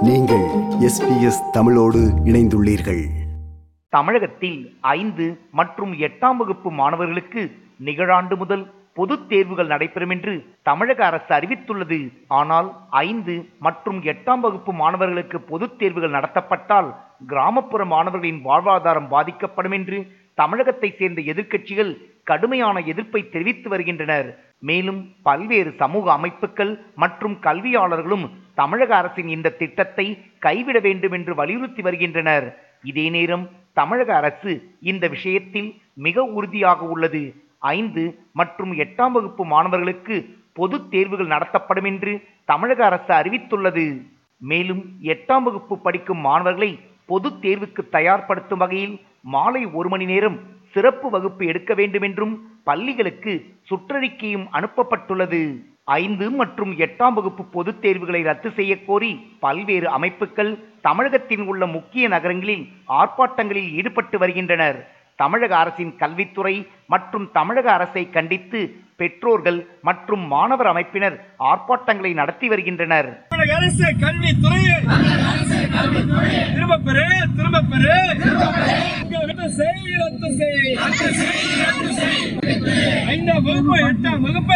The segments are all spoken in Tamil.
நீங்கள் எஸ்பிஎஸ் தமிழோடு இணைந்துள்ளீர்கள் தமிழகத்தில் ஐந்து மற்றும் எட்டாம் வகுப்பு மாணவர்களுக்கு நிகழாண்டு முதல் பொதுத் தேர்வுகள் நடைபெறும் என்று தமிழக அரசு அறிவித்துள்ளது ஆனால் ஐந்து மற்றும் எட்டாம் வகுப்பு மாணவர்களுக்கு பொதுத் தேர்வுகள் நடத்தப்பட்டால் கிராமப்புற மாணவர்களின் வாழ்வாதாரம் பாதிக்கப்படும் என்று தமிழகத்தை சேர்ந்த எதிர்க்கட்சிகள் கடுமையான எதிர்ப்பை தெரிவித்து வருகின்றனர் மேலும் பல்வேறு சமூக அமைப்புகள் மற்றும் கல்வியாளர்களும் தமிழக அரசின் இந்த திட்டத்தை கைவிட வேண்டும் என்று வலியுறுத்தி வருகின்றனர் இதே நேரம் தமிழக அரசு இந்த விஷயத்தில் மிக உறுதியாக உள்ளது ஐந்து மற்றும் எட்டாம் வகுப்பு மாணவர்களுக்கு பொதுத் தேர்வுகள் நடத்தப்படும் என்று தமிழக அரசு அறிவித்துள்ளது மேலும் எட்டாம் வகுப்பு படிக்கும் மாணவர்களை பொதுத் தேர்வுக்கு தயார்படுத்தும் வகையில் மாலை ஒரு மணி நேரம் சிறப்பு வகுப்பு எடுக்க வேண்டும் என்றும் பள்ளிகளுக்கு சுற்றறிக்கையும் அனுப்பப்பட்டுள்ளது ஐந்து மற்றும் எட்டாம் வகுப்பு பொதுத் தேர்வுகளை ரத்து செய்ய கோரி பல்வேறு அமைப்புகள் தமிழகத்தில் உள்ள முக்கிய நகரங்களில் ஆர்ப்பாட்டங்களில் ஈடுபட்டு வருகின்றனர் தமிழக அரசின் கல்வித்துறை மற்றும் தமிழக அரசை கண்டித்து பெற்றோர்கள் மற்றும் மாணவர் அமைப்பினர் ஆர்ப்பாட்டங்களை நடத்தி வருகின்றனர் தமிழக அரசு கல்வித்துறையை திரும்ப பெறு திரும்ப பெறு ரத்து செய் ரத்து செய் ஐந்தாம் வகுப்பு எட்டாம் வகுப்பு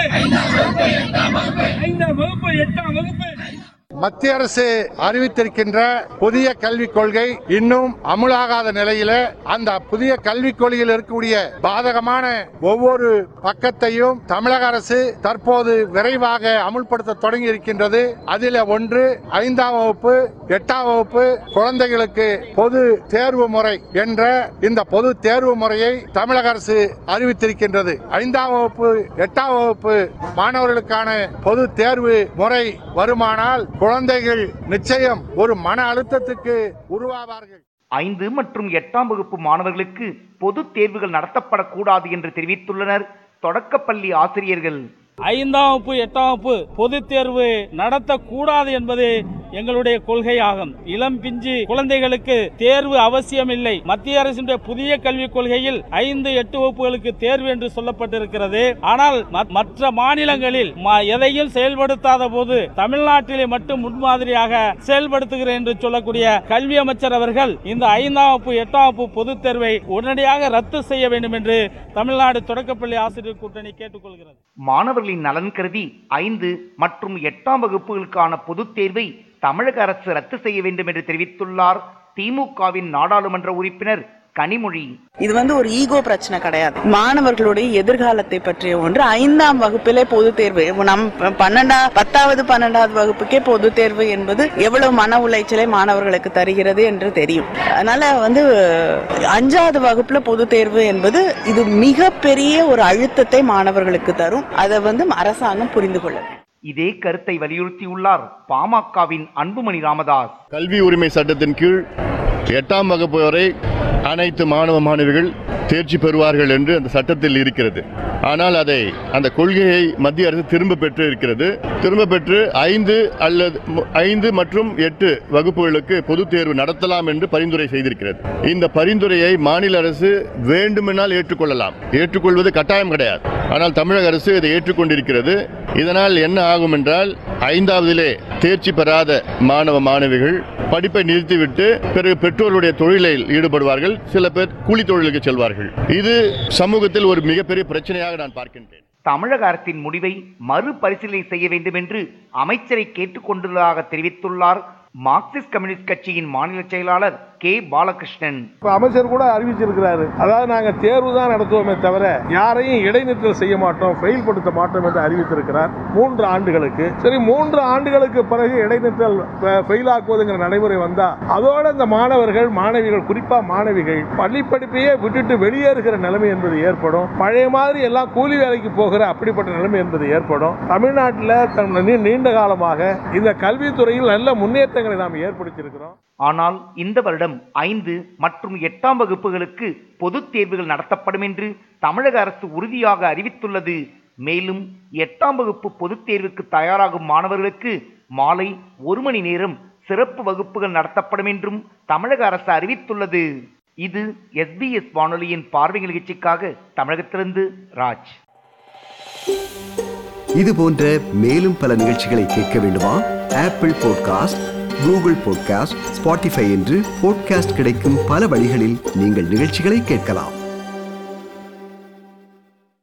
ஐந்தாம் வகுப்பு எட்டாம் வகுப்பு மத்திய அரசு அறிவித்திருக்கின்ற புதிய கல்விக் கொள்கை இன்னும் அமுலாகாத நிலையில அந்த புதிய கல்விக் கொள்கையில் இருக்கக்கூடிய பாதகமான ஒவ்வொரு பக்கத்தையும் தமிழக அரசு தற்போது விரைவாக அமுல்படுத்த தொடங்கி இருக்கின்றது அதில் ஒன்று ஐந்தாம் வகுப்பு எட்டாம் வகுப்பு குழந்தைகளுக்கு பொது தேர்வு முறை என்ற இந்த பொது தேர்வு முறையை தமிழக அரசு அறிவித்திருக்கின்றது ஐந்தாம் வகுப்பு எட்டாம் வகுப்பு மாணவர்களுக்கான பொது தேர்வு முறை வருமானால் குழந்தைகள் நிச்சயம் ஒரு மன அழுத்தத்துக்கு உருவாவார்கள் ஐந்து மற்றும் எட்டாம் வகுப்பு மாணவர்களுக்கு பொதுத் தேர்வுகள் நடத்தப்படக்கூடாது என்று தெரிவித்துள்ளனர் தொடக்கப்பள்ளி ஆசிரியர்கள் ஐந்தாம் வகுப்பு எட்டாம் வகுப்பு பொதுத் தேர்வு நடத்தக்கூடாது என்பது எங்களுடைய கொள்கையாகும் இளம் பிஞ்சு குழந்தைகளுக்கு தேர்வு அவசியமில்லை மத்திய அரசினுடைய புதிய கல்விக் கொள்கையில் ஐந்து எட்டு வகுப்புகளுக்கு தேர்வு என்று சொல்லப்பட்டிருக்கிறது ஆனால் ம- மற்ற மாநிலங்களில் ம- எதையும் செயல்படுத்தாத போது தமிழ்நாட்டிலே மட்டும் முன்மாதிரியாக செயல்படுத்துகிறேன் என்று சொல்லக்கூடிய கல்வி அமைச்சர் அவர்கள் இந்த ஐந்தாம் வகுப்பு எட்டாம் வகுப்பு பொதுத் தேர்வை உடனடியாக ரத்து செய்ய வேண்டும் என்று தமிழ்நாடு தொடக்கப்பள்ளி ஆசிரியர் கூட்டணி கேட்டுக்கொள்கிறது மாணவர்களின் நலன் கருதி ஐந்து மற்றும் எட்டாம் வகுப்புகளுக்கான பொதுத் தேர்வை தமிழக அரசு ரத்து செய்ய வேண்டும் என்று தெரிவித்துள்ளார் திமுகவின் நாடாளுமன்ற உறுப்பினர் கனிமொழி இது வந்து ஒரு ஈகோ பிரச்சனை கிடையாது மாணவர்களுடைய எதிர்காலத்தை பற்றிய ஒன்று ஐந்தாம் வகுப்பிலே பொது தேர்வு நம் பன்னெண்டா பத்தாவது பன்னெண்டாவது வகுப்புக்கே பொது தேர்வு என்பது எவ்வளவு மன உளைச்சலை மாணவர்களுக்கு தருகிறது என்று தெரியும் அதனால வந்து அஞ்சாவது வகுப்புல பொது தேர்வு என்பது இது மிகப்பெரிய ஒரு அழுத்தத்தை மாணவர்களுக்கு தரும் அதை வந்து அரசாங்கம் புரிந்து கொள்ள வேண்டும். இதே கருத்தை வலியுறுத்தியுள்ளார் பாமகவின் அன்புமணி ராமதாஸ் கல்வி உரிமை சட்டத்தின் கீழ் எட்டாம் வகுப்பு வரை அனைத்து மாணவ மாணவிகள் தேர்ச்சி பெறுவார்கள் என்று அந்த சட்டத்தில் இருக்கிறது ஆனால் அதை அந்த கொள்கையை மத்திய அரசு திரும்ப பெற்று இருக்கிறது திரும்ப பெற்று ஐந்து அல்லது மு- ஐந்து மற்றும் எட்டு வகுப்புகளுக்கு பொதுத் தேர்வு நடத்தலாம் என்று பரிந்துரை செய்திருக்கிறது இந்த பரிந்துரையை மாநில அரசு வேண்டுமென்றால் ஏற்றுக்கொள்ளலாம் ஏற்றுக்கொள்வது கட்டாயம் கிடையாது ஆனால் தமிழக அரசு இதை ஏற்றுக்கொண்டிருக்கிறது இதனால் என்ன ஆகும் என்றால் ஐந்தாவதிலே தேர்ச்சி பெறாத மாணவ மாணவிகள் படிப்பை நிறுத்திவிட்டு பிறகு பெற்றோருடைய தொழிலில் ஈடுபடுவார்கள் சில பேர் கூலி தொழிலுக்கு செல்வார்கள் இது சமூகத்தில் ஒரு மிகப்பெரிய பிரச்சனையாக நான் பார்க்கின்றேன் தமிழக அரசின் முடிவை மறுபரிசீலனை செய்ய வேண்டும் என்று அமைச்சரை கேட்டுக்கொண்டுள்ளதாக தெரிவித்துள்ளார் மார்க்சிஸ்ட் கம்யூனிஸ்ட் கட்சியின் மாநில செயலாளர் கே பாலகிருஷ்ணன் இப்ப அமைச்சர் கூட அறிவிச்சிருக்கிறாரு அதாவது நாங்க தேர்வு தான் நடத்துவோமே தவிர யாரையும் இடைநிற்றல் செய்ய மாட்டோம் ஃபெயில் படுத்த மாட்டோம் என்று அறிவித்திருக்கிறார் மூன்று ஆண்டுகளுக்கு சரி மூன்று ஆண்டுகளுக்கு பிறகு இடைநிற்றல் ஃபெயில் ஆக்குவதுங்கிற நடைமுறை வந்தா அதோட இந்த மாணவர்கள் மாணவிகள் குறிப்பா மாணவிகள் பள்ளி படிப்பையே விட்டுட்டு வெளியேறுகிற நிலைமை என்பது ஏற்படும் பழைய மாதிரி எல்லாம் கூலி வேலைக்கு போகிற அப்படிப்பட்ட நிலைமை என்பது ஏற்படும் தமிழ்நாட்டில் தன் நீ- நீண்ட காலமாக இந்த கல்வித்துறையில் நல்ல முன்னேற்றங்களை நாம் ஏற்படுத்தியிருக்கிறோம் ஆனால் இந்த வருடம் ஐந்து மற்றும் எட்டாம் வகுப்புகளுக்கு பொதுத் தேர்வுகள் நடத்தப்படும் என்று தமிழக அரசு உறுதியாக அறிவித்துள்ளது மேலும் எட்டாம் வகுப்பு பொதுத் தேர்வுக்கு தயாராகும் மாணவர்களுக்கு மாலை ஒரு மணி நேரம் சிறப்பு வகுப்புகள் நடத்தப்படும் என்றும் தமிழக அரசு அறிவித்துள்ளது இது எஸ்பிஎஸ் வானொலியின் பார்வை நிகழ்ச்சிக்காக தமிழகத்திலிருந்து ராஜ் இது போன்ற மேலும் பல நிகழ்ச்சிகளை கேட்க வேண்டுமா Apple podcast Google podcast Spotify என்று பாட்காஸ்ட் கிடைக்கும் பல வழிகளில் நீங்கள் நிகழ்ச்சிகளை கேட்கலாம்